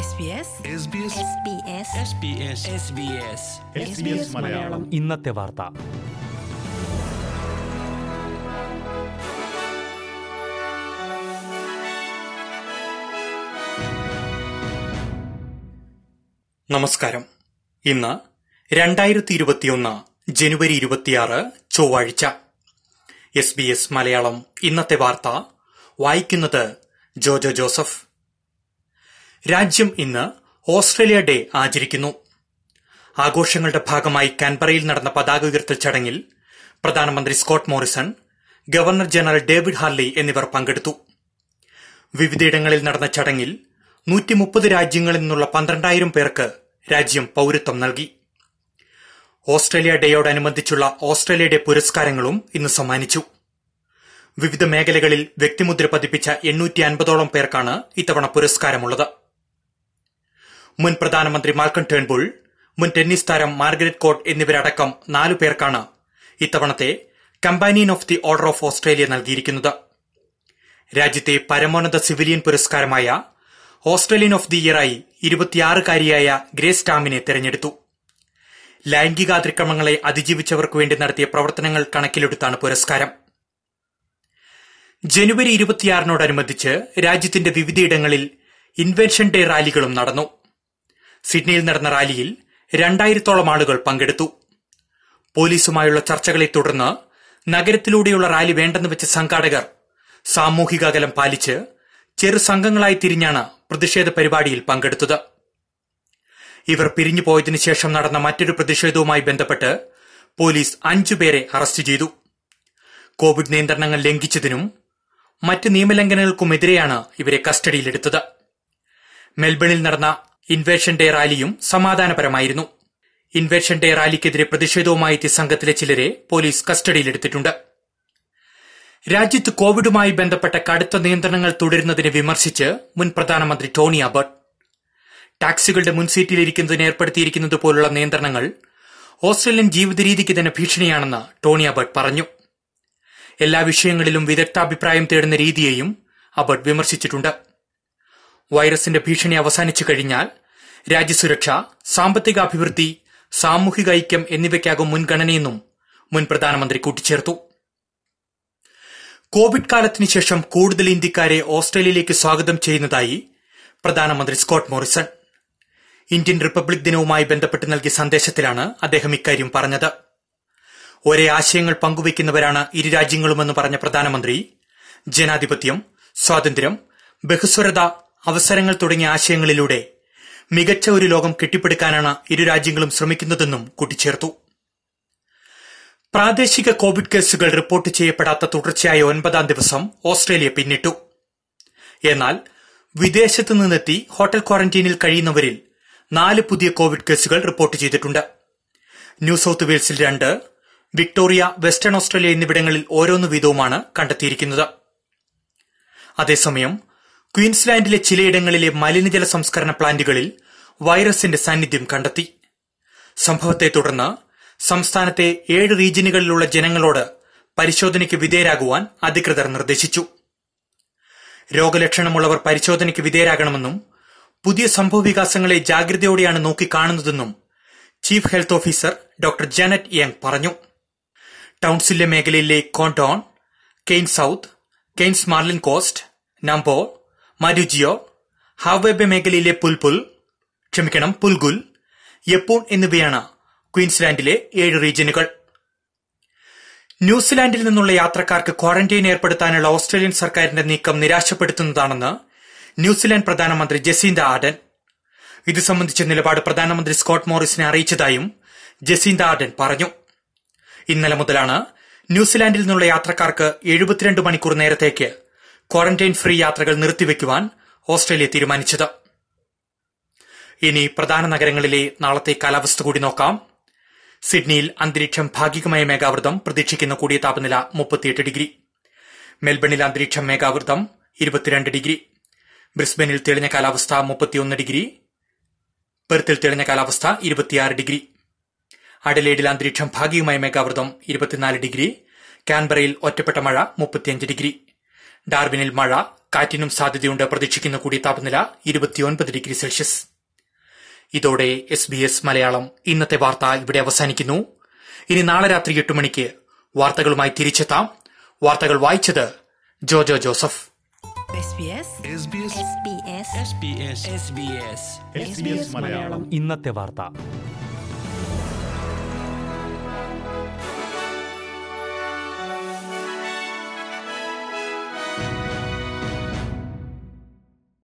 SBS Malayalam ഇന്നത്തെ വാർത്ത നമസ്കാരം ഇന്ന് രണ്ടായിരത്തി ഇരുപത്തിയൊന്ന് ജനുവരി ഇരുപത്തിയാറ് ചൊവ്വാഴ്ച എസ് ബി എസ് മലയാളം ഇന്നത്തെ വാർത്ത വായിക്കുന്നത് ജോജോ ജോസഫ് രാജ്യം ഇന്ന് ഓസ്ട്രേലിയ ഡേ ആചരിക്കുന്നു ആഘോഷങ്ങളുടെ ഭാഗമായി കാൻബറയിൽ നടന്ന പതാക ഉയർത്തൽ ചടങ്ങിൽ പ്രധാനമന്ത്രി Scott Morrison governor general David Hurley എന്നിവർ പങ്കെടുത്തു വിവിധയിടങ്ങളിൽ നടന്ന ചടങ്ങിൽ നൂറ്റി മുപ്പത് രാജ്യങ്ങളിൽ നിന്നുള്ള പന്ത്രണ്ടായിരം പേർക്ക് രാജ്യം പൌരത്വം നൽകി ഓസ്ട്രേലിയ ഡേയോടനുബന്ധിച്ചുള്ള ഓസ്ട്രേലിയ ഡേ പുരസ്കാരങ്ങളും ഇന്ന് സമ്മാനിച്ചു വിവിധ മേഖലകളിൽ വ്യക്തിമുദ്ര പതിപ്പിച്ച എണ്ണൂറ്റി അൻപതോളം പേർക്കാണ് ഇത്തവണ പുരസ്കാരമുള്ളത് മുൻ പ്രധാനമന്ത്രി മാൽക്കം ടേൺബുൾ മുൻ ടെന്നീസ് താരം മാർഗരറ്റ് കോട്ട് എന്നിവരടക്കം നാലു പേർക്കാണ് ഇത്തവണത്തെ companion of the order of Australia നൽകിയിരിക്കുന്നത് രാജ്യത്തെ പരമോന്നത സിവിലിയൻ പുരസ്കാരമായ ഓസ്ട്രേലിയൻ ഓഫ് ദി ഇയറായി ഇരുപത്തിയാറുകാരിയായ ഗ്രേസ് ടാമിനെ തെരഞ്ഞെടുത്തു ലൈംഗികാതിക്രമങ്ങളെ അതിജീവിച്ചവർക്കു വേണ്ടി നടത്തിയ പ്രവർത്തനങ്ങൾ കണക്കിലെടുത്താണ് പുരസ്കാരം ജനുവരി ഇരുപത്തിയാറിനോടനുബന്ധിച്ച് രാജ്യത്തിന്റെ വിവിധയിടങ്ങളിൽ ഇൻവെൻഷൻ ഡേ റാലികളും നടന്നു സിഡ്നിയിൽ നടന്ന റാലിയിൽ രണ്ടായിരത്തോളം ആളുകൾ പങ്കെടുത്തു പോലീസുമായുള്ള ചർച്ചകളെ തുടർന്ന് നഗരത്തിലൂടെയുള്ള റാലി വേണ്ടെന്ന് വെച്ച സംഘാടകർ സാമൂഹിക അകലം പാലിച്ച് ചെറു സംഘങ്ങളായി തിരിഞ്ഞാണ് പ്രതിഷേധ പരിപാടിയിൽ പങ്കെടുത്തത് ഇവർ പിരിഞ്ഞു പോയതിനു ശേഷം നടന്ന മറ്റൊരു പ്രതിഷേധവുമായി ബന്ധപ്പെട്ട് പോലീസ് അഞ്ചുപേരെ അറസ്റ്റ് ചെയ്തു കോവിഡ് നിയന്ത്രണങ്ങൾ ലംഘിച്ചതിനും മറ്റ് നിയമലംഘനങ്ങൾക്കുമെതിരെയാണ് ഇവരെ കസ്റ്റഡിയിലെടുത്തത് മെൽബണിൽ നടന്ന ഇൻവേഷൻ ഡേ റാലിയും സമാധാനപരമായിരുന്നു ഇൻവേഷൻ ഡേ റാലിക്കെതിരെ പ്രതിഷേധവുമായി എത്തിയ സംഘത്തിലെ ചിലരെ പോലീസ് കസ്റ്റഡിയിലെടുത്തിട്ടുണ്ട് രാജ്യത്ത് കോവിഡുമായി ബന്ധപ്പെട്ട കടുത്ത നിയന്ത്രണങ്ങൾ തുടരുന്നതിനെ വിമർശിച്ച് മുൻ പ്രധാനമന്ത്രി ടോണി അബർട്ട് ടാക്സികളുടെ മുൻസീറ്റിലിരിക്കുന്നതിന് ഏർപ്പെടുത്തിയിരിക്കുന്നത് പോലുള്ള നിയന്ത്രണങ്ങൾ ഓസ്ട്രേലിയൻ ജീവിത രീതിക്ക് തന്നെ ഭീഷണിയാണെന്ന് ടോണി അബർട്ട് പറഞ്ഞു എല്ലാ വിഷയങ്ങളിലും വിദഗ്ധാഭിപ്രായം തേടുന്ന രീതിയെയും അബർട്ട് വിമർശിച്ചിട്ടുണ്ട് വൈറസിന്റെ ഭീഷണി അവസാനിച്ചു കഴിഞ്ഞാൽ രാജ്യസുരക്ഷ സാമ്പത്തിക അഭിവൃദ്ധി സാമൂഹിക ഐക്യം എന്നിവയ്ക്കാകും മുൻഗണനയെന്നും മുൻ പ്രധാനമന്ത്രി കൂട്ടിച്ചേർത്തു കോവിഡ് കാലത്തിന് ശേഷം കൂടുതൽ ഇന്ത്യക്കാരെ ഓസ്ട്രേലിയയിലേക്ക് സ്വാഗതം ചെയ്യുന്നതായി പ്രധാനമന്ത്രി സ്കോട്ട് മോറിസൺ ഇന്ത്യൻ റിപ്പബ്ലിക് ദിനവുമായി ബന്ധപ്പെട്ട് നൽകിയ സന്ദേശത്തിലാണ് അദ്ദേഹം ഇക്കാര്യം പറഞ്ഞത് ഒരേ ആശയങ്ങൾ പങ്കുവയ്ക്കുന്നവരാണ് ഇരു രാജ്യങ്ങളുമെന്ന് പറഞ്ഞ പ്രധാനമന്ത്രി ജനാധിപത്യം സ്വാതന്ത്ര്യം ബഹുസ്വരത അവസരങ്ങൾ തുടങ്ങിയ ആശയങ്ങളിലൂടെ മികച്ച ഒരു ലോകം കെട്ടിപ്പടുക്കാനാണ് ഇരു രാജ്യങ്ങളും ശ്രമിക്കുന്നതെന്നും കൂട്ടിച്ചേർത്തു പ്രാദേശിക കോവിഡ് കേസുകൾ റിപ്പോർട്ട് ചെയ്യപ്പെടാത്ത തുടർച്ചയായ ഒൻപതാം ദിവസം ഓസ്ട്രേലിയ പിന്നിട്ടു എന്നാൽ വിദേശത്ത് നിന്നെത്തി ഹോട്ടൽ ക്വാറന്റീനിൽ കഴിയുന്നവരിൽ നാല് പുതിയ കോവിഡ് കേസുകൾ റിപ്പോർട്ട് ചെയ്തിട്ടുണ്ട് ന്യൂ സൌത്ത് വെയിൽസിൽ രണ്ട് വിക്ടോറിയ വെസ്റ്റേൺ ഓസ്ട്രേലിയ എന്നിവിടങ്ങളിൽ ഓരോന്ന് വീതവുമാണ് കണ്ടെത്തിയിരിക്കുന്നത് അതേസമയം ക്വീൻസ്ലാൻഡിലെ ചിലയിടങ്ങളിലെ മലിനജല സംസ്കരണ പ്ലാന്റുകളിൽ വൈറസിന്റെ സാന്നിധ്യം കണ്ടെത്തി സംഭവത്തെ തുടർന്ന് സംസ്ഥാനത്തെ ഏഴ് റീജിയനുകളിലുള്ള ജനങ്ങളോട് പരിശോധനയ്ക്ക് വിധേയരാകുവാൻ അധികൃതർ നിർദ്ദേശിച്ചു രോഗലക്ഷണമുള്ളവർ പരിശോധനയ്ക്ക് വിധേയരാകണമെന്നും പുതിയ സംഭവവികാസങ്ങളെ ജാഗ്രതയോടെയാണ് നോക്കിക്കാണുന്നതെന്നും chief health officer doctor Jeannette Young പറഞ്ഞു ടൌൺസിലെ മേഖലയിലെ കോണ്ടോൺ Cairns south Cairns Marlin Coast Nambour മരുജിയോ ഹാവേബെ മേഖലയിലെ പുൽപുൽ ക്ഷമിക്കണം പുൽഗുൽ യപ്പൂൺ എന്നിവയാണ് ക്വീൻസ്ലാൻഡിലെ ഏഴ് റീജിയനുകൾ ന്യൂസിലാൻഡിൽ നിന്നുള്ള യാത്രക്കാർക്ക് ക്വാറന്റൈൻ ഏർപ്പെടുത്താനുള്ള ഓസ്ട്രേലിയൻ സർക്കാരിന്റെ നീക്കം നിരാശപ്പെടുത്തുന്നതാണെന്ന് ന്യൂസിലാൻഡ് പ്രധാനമന്ത്രി ജസീന്ത ആഡൻ ഇത് സംബന്ധിച്ച നിലപാട് പ്രധാനമന്ത്രി സ്കോട്ട് മോറിസിനെ അറിയിച്ചതായും ജസീന്ത ആഡൻ പറഞ്ഞു ഇന്നലെ മുതലാണ് ന്യൂസിലാൻഡിൽ നിന്നുള്ള യാത്രക്കാർക്ക് എഴുപത്തിരണ്ട് മണിക്കൂർ നേരത്തേക്ക് ക്വാറന്റൈൻ ഫ്രീ യാത്രകൾ നിർത്തിവെക്കുവാൻ ഓസ്ട്രേലിയ തീരുമാനിച്ചത് ഇനി പ്രധാന നഗരങ്ങളിലെ നാളത്തെ കാലാവസ്ഥ കൂടി നോക്കാം സിഡ്നിയിൽ അന്തരീക്ഷം ഭാഗികമായ മേഘാവൃതം പ്രതീക്ഷിക്കുന്ന കൂടിയ താപനില മുപ്പത്തിയെട്ട് ഡിഗ്രി മെൽബണിൽ അന്തരീക്ഷം മേഘാവൃതം ഇരുപത്തിരണ്ട് ഡിഗ്രി ബ്രിസ്ബനിൽ തെളിഞ്ഞ കാലാവസ്ഥ മുപ്പത്തിയൊന്ന് ഡിഗ്രി പെർത്തിൽ തെളിഞ്ഞ കാലാവസ്ഥ ഇരുപത്തിയാറ് ഡിഗ്രി അഡലേഡിൽ അന്തരീക്ഷം ഭാഗികമായ മേഘാവൃതം ഇരുപത്തിനാല് ഡിഗ്രി കാൻബറയിൽ ഒറ്റപ്പെട്ട മഴ മുപ്പത്തിയഞ്ച് ഡിഗ്രി ഡാർബിനിൽ മഴ കാറ്റിനും സാധ്യതയുണ്ട് പ്രതീക്ഷിക്കുന്ന കൂടിയ താപനില ഇരുപത്തിയൊൻപത് ഡിഗ്രി സെൽഷ്യസ് ഇതോടെ എസ് ബി എസ് മലയാളം ഇന്നത്തെ വാർത്ത ഇവിടെ അവസാനിക്കുന്നു ഇനി നാളെ രാത്രി എട്ട് മണിക്ക് വാർത്തകളുമായി തിരിച്ചെത്താം വാർത്തകൾ വായിച്ചത് Jojo Joseph SBS SBS SBS SBS SBS Malayalam ഇന്നത്തെ വാർത്ത